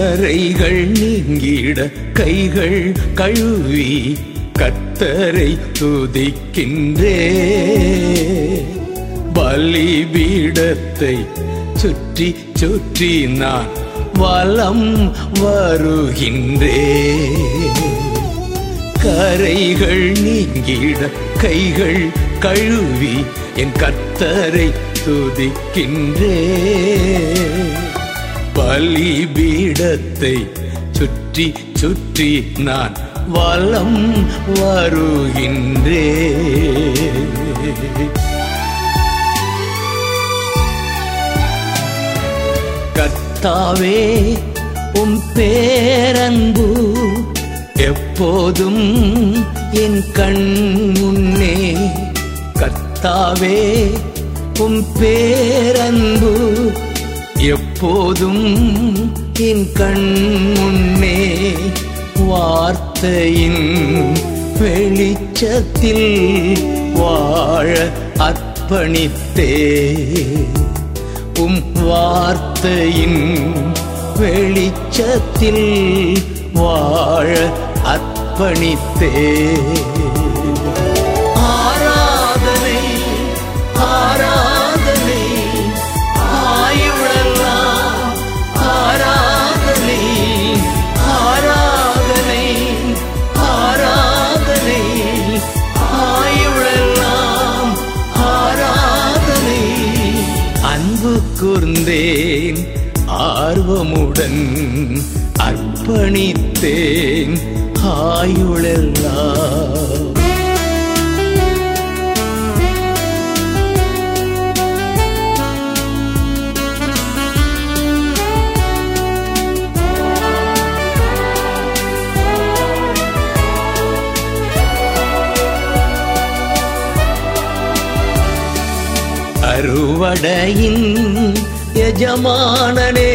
கரைகள் நீங்கிட கைகள் கழுவி கத்தரை துதிக்கின்றே பலிபீடத்தை சுற்றி சுற்றி நான் வலம் வருகின்றே கரைகள் நீங்கிட கைகள் கழுவி என் கத்தரை துதிக்கின்றே பலிபீடத்தை சுற்றி சுற்றி நான் வலம் வருகின்றே கர்த்தாவே உம் பேரன்பு எப்போதும் என் கண் முன்னே கர்த்தாவே உம் பேரன்பு எப்போதும் என் கண் முன்னே வார்த்தையின் வெளிச்சத்தில் வாழ அர்ப்பணித்தே உம் வார்த்தையின் வெளிச்சத்தில் வாழ அர்ப்பணித்தே ஆராதனை ஆராதனை ஆயுளெல்லாம் ஆராதனை ஆராதனை ஆராதனை ஆயுளெல்லாம் ஆராதனை அன்பு கூர்ந்தேன் ஆர்வமுடன் அர்ப்பணித்தேன் ஆயுளெல்லாம் அறுவடையின் எஜமானனே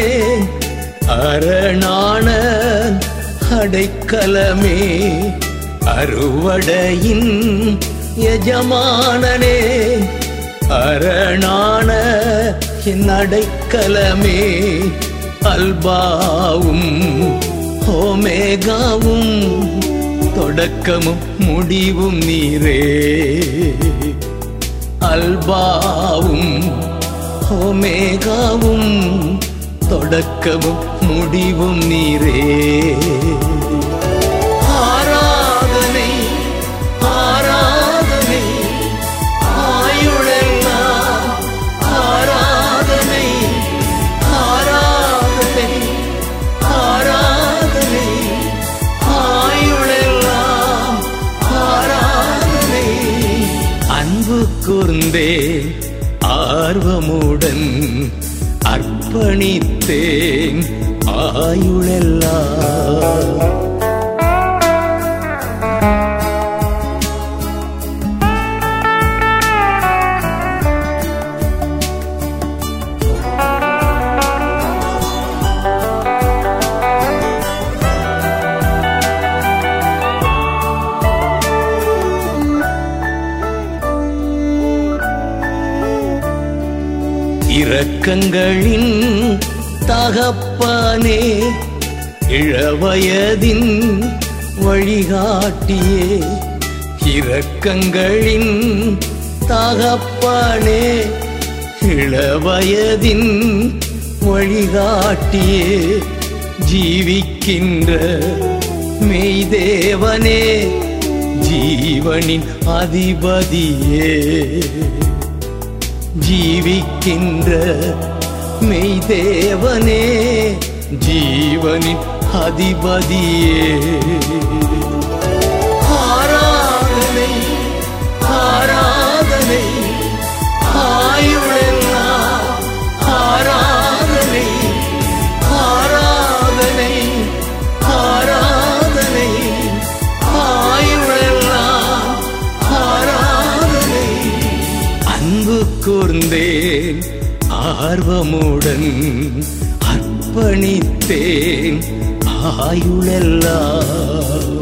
அரணான அடைக்கலமே அறுவடையின் எஜமானனே அரணான என் அடைக்கலமே அல்பாவும் ஓமேகாவும் தொடக்கமும் முடிவும் நீரே அல்பாவும் ஓமேகாவும் தொடக்கமும் முடிவும் நீரே ஆராதனை ஆராதனை ஆயுளெல்லாம் ஆராதனை ஆராதனை ஆராதனை ஆயுளெல்லாம் ஆராதனை அன்பு கூர்ந்தே ஆர்வமுடன் அர்ப்பணித்தேன் ஆயுளெல்லாம் இரக்கங்களின் தகப்பானே இளவயதின் வழிகாட்டியே இரக்கங்களின் தகப்பானே இளவயதின் வழிகாட்டியே ஜீவிக்கின்ற மெய்தேவனே ஜீவனின் அதிபதியே ஜீவிக்கின்ற மெய்தேவனே ஜீவனின் அதிபதியே ஆராதனை ஆராதனை ஆயுளெல்லாம் ஆராதனை ஆராதனை ஆராதனை ஆயுளெல்லாம் ஆராதனை அன்பு கூர்ந்தேன் ஆர்வமுடன் அர்ப்பணித்தேன் ஆயுளெல்லாம்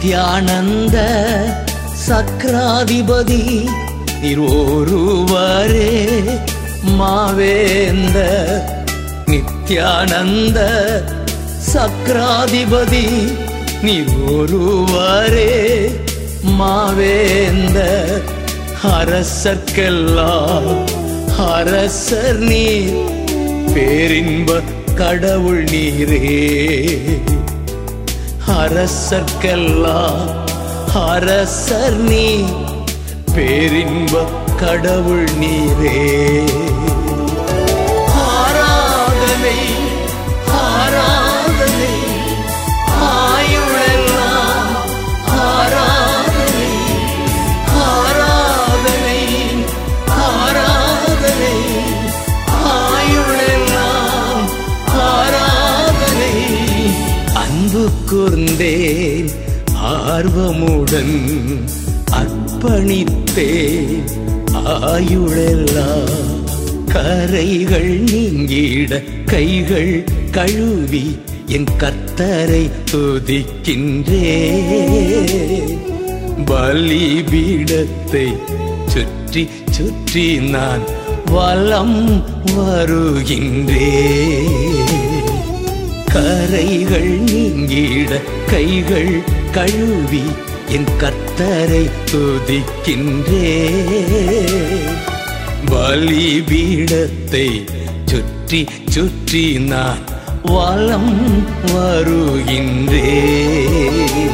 நித்யானந்த சக்ராதிபதி நீர் ஒருவரே மாவேந்த நித்யானந்த சக்ராதிபதி நீர் ஒருவரே மாவேந்த அரசர்க்கெல்லாம் அரசர் நீர் பேரின்ப கடவுள் நீரே அரசர்க்கெல்லாம் அரசர் நீ பேரின்ப கடவுள் நீரே ஆராதனை ஆராதனை ஆயுளெல்லாம் ஆராதனை ஆராதனை ஆராதனை ஆயுளெல்லாம் ஆராதனை அன்பு கூர்ந்தேன் ஆர்வமுடன் அர்ப்பணித்தேன் ஆயுளெல்லாம் கரைகள் நீங்கிட கைகள் கழுவி என் கர்த்தரை துதிக்கின்றே பலிபீடத்தை சுற்றி சுற்றி நான் வலம் வருகின்றே கரைகள் நீங்கிட கைகள் கழுவி என் கர்த்தரை துதிக்கின்றே பலிபீடத்தை சுற்றி சுற்றி நான் வலம் வருகின்றே